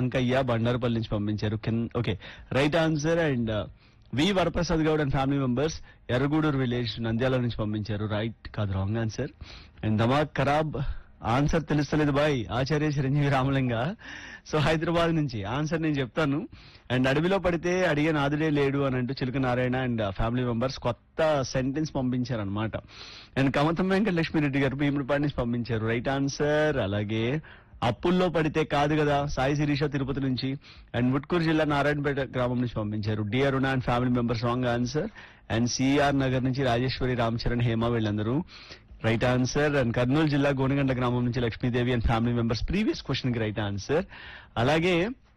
అంకయ్య బండారుపల్లి నుంచి పంపించారు కింద okay right answer and V Varaprasad Goud and family members Erragudur village Nandyal నుంచి పంపించారు రైట్ కాదు రాంగ్ ఆన్సర్ అండ్ దమాక్ ఖరాబ్ ఆన్సర్ తెలుస్తలేదు బాయ్ ఆచార్య చిరంజీవి రామలింగ సో హైదరాబాద్ నుంచి ఆన్సర్ నేను చెప్తాను అండ్ అడవిలో పడితే అడిగే నాదుడే లేడు అని అంటూ Chiluka Narayana and family members కొత్త సెంటెన్స్ పంపించారు అనమాట అండ్ కమతం వెంకట లక్ష్మీరెడ్డి గారు భీముడిపాటి నుంచి పంపించారు రైట్ ఆన్సర్ అలాగే అప్పుల్లో పడితే కాదు కదా సాయి శిరీష తిరుపతి నుంచి అండ్ ముట్కూరు జిల్లా నారాయణపేట గ్రామం నుంచి పంపించారు D Aruna and family members wrong answer and CR Nagar నుంచి రాజేశ్వరి రామచరణ్ హేమ వీళ్ళందరూ రైట్ ఆన్సర్ అండ్ కర్నూలు జిల్లా గోనగండ గ్రామం నుంచి Lakshmidevi and family members previous question కి రైట్ ఆన్సర్ అలాగే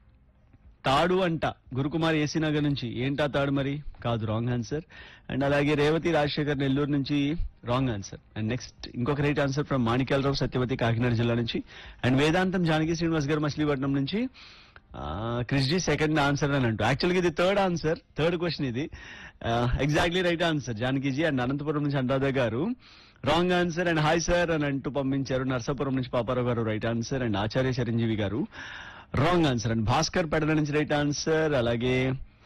తాడు అంట గురుకుమార్ ఏసీ నగర్ నుంచి ఏంటా తాడు మరి కాదు రాంగ్ ఆన్సర్ అండ్ అలాగే రేవతి రాజశేఖర్ నెల్లూరు నుంచి రాంగ్ ఆన్సర్ అండ్ నెక్స్ట్ ఇంకొక right answer from Manikyalarao Satyavathi Kakinada జిల్లా నుంచి అండ్ వేదాంతం జానకి శ్రీనివాస్ గారు మచిలీపట్నం నుంచి క్రిస్జీ సెకండ్ ఆన్సర్ అని అంటూ యాక్చువల్గా ఇది థర్డ్ ఆన్సర్ థర్డ్ క్వశ్చన్ ఇది exactly right answer Janakiji and Anantapuram నుంచి అనురాధ గారు wrong answer and hi sir అని అంటూ పంపించారు నర్సాపురం నుంచి పాపారావు గారు right answer and Acharya Chiranjeevi గారు రాంగ్ ఆన్సర్ అండ్ భాస్కర్ పెడల నుంచి రైట్ ఆన్సర్ అలాగే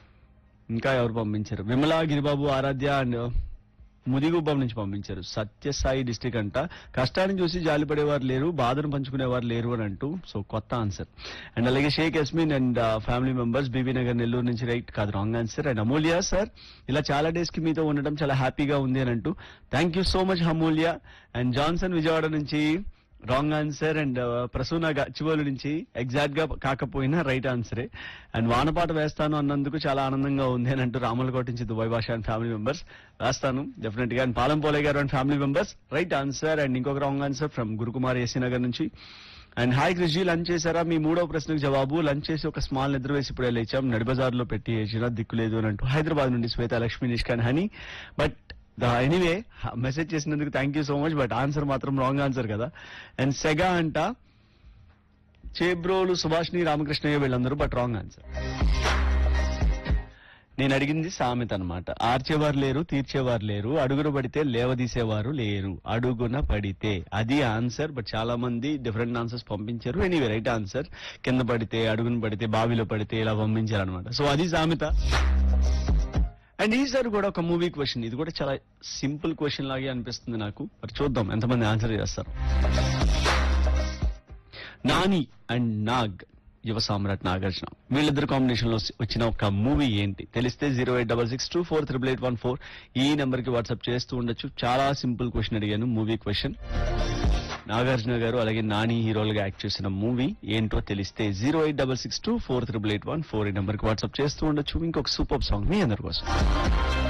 ఇంకా ఎవరు పంపించారు విమలా గిరిబాబు ఆరాధ్య అండ్ ముదిగుబ్బం నుంచి పంపించారు సత్యసాయి డిస్టిక్ అంట కష్టాన్ని చూసి జాలిపడేవారు లేరు బాధను పంచుకునేవారు లేరు అని అంటూ సో కొత్త ఆన్సర్ అండ్ అలాగే Sheikh Yasmin and family members Bibi Nagar Nellore నుంచి రైట్ కాదు wrong answer and Amulya sir ఇలా చాలా డేస్ కి మీతో ఉండడం చాలా హ్యాపీగా ఉంది అని అంటూ thank you so much Amulya and Johnson Vijayawada నుంచి wrong answer and Prasuna Gachibowli నుంచి ఎగ్జాక్ట్ గా కాకపోయినా రైట్ ఆన్సరే అండ్ వానపాట వేస్తాను అన్నందుకు చాలా ఆనందంగా ఉంది అని అంటూ రామలకోట నుంచి Dubai Basha and family members వేస్తాను డెఫినెట్ గా అండ్ పాలం పోలే గారు and family members right answer and ఇంకొక wrong answer from Gurukumar AC Nagar నుంచి అండ్ హాయ్ కృషి లంచ్ చేశారా మీ మూడో ప్రశ్నకు జవాబు లంచ్ చేసి ఒక స్మాల్ నిద్ర వేసి ఇప్పుడే లేచాం నడిబజార్ లో పెట్టి వేసిన దిక్కు లేదు అని అంటూ హైదరాబాద్ నుండి శ్వేత లక్ష్మి నిష్కాన్ హనీ బట్ ఎనీవే మెసేజ్ చేసినందుకు thank you so much but answer మాత్రం రాంగ్ ఆన్సర్ కదా అండ్ సెగా అంట చేబ్రోలు సుభాష్ని రామకృష్ణయ్య వీళ్ళందరూ బట్ రాంగ్ ఆన్సర్ నేను అడిగింది సామెత అన్నమాట ఆర్చేవారు లేరు తీర్చేవారు లేరు అడుగున పడితే లేవదీసేవారు లేరు అడుగున పడితే అది ఆన్సర్ బట్ చాలా మంది డిఫరెంట్ ఆన్సర్స్ పంపించారు ఎనీవే రైట్ ఆన్సర్ కింద పడితే అడుగున పడితే బావిలో పడితే ఇలా పంపించారు అనమాట సో అది సామెత అండ్ ఈసారి కూడా ఒక మూవీ క్వశ్చన్ ఇది కూడా చాలా సింపుల్ క్వశ్చన్ లాగే అనిపిస్తుంది నాకు మరి చూద్దాం ఎంతమంది ఆన్సర్ చేస్తారు నాని అండ్ నాగ్ యువ సామ్రాట్ నాగార్జున వీళ్ళిద్దరు కాంబినేషన్ లో వచ్చిన ఒక మూవీ ఏంటి తెలిస్తే zero eight double six two four triple eight one four ఈ నెంబర్ కి వాట్సాప్ చేస్తూ ఉండొచ్చు చాలా సింపుల్ క్వశ్చన్ అడిగాను మూవీ క్వశ్చన్ నాగార్జున గారు అలాగే నాని హీరోలుగా యాక్ట్ చేసిన మూవీ ఏంటో తెలిస్తే zero eight double six two four triple eight one four ఈ నెంబర్ కి వాట్సాప్ చేస్తూ ఉండొచ్చు ఇంకొక సూపర్ సాంగ్ మీ అందరి కోసం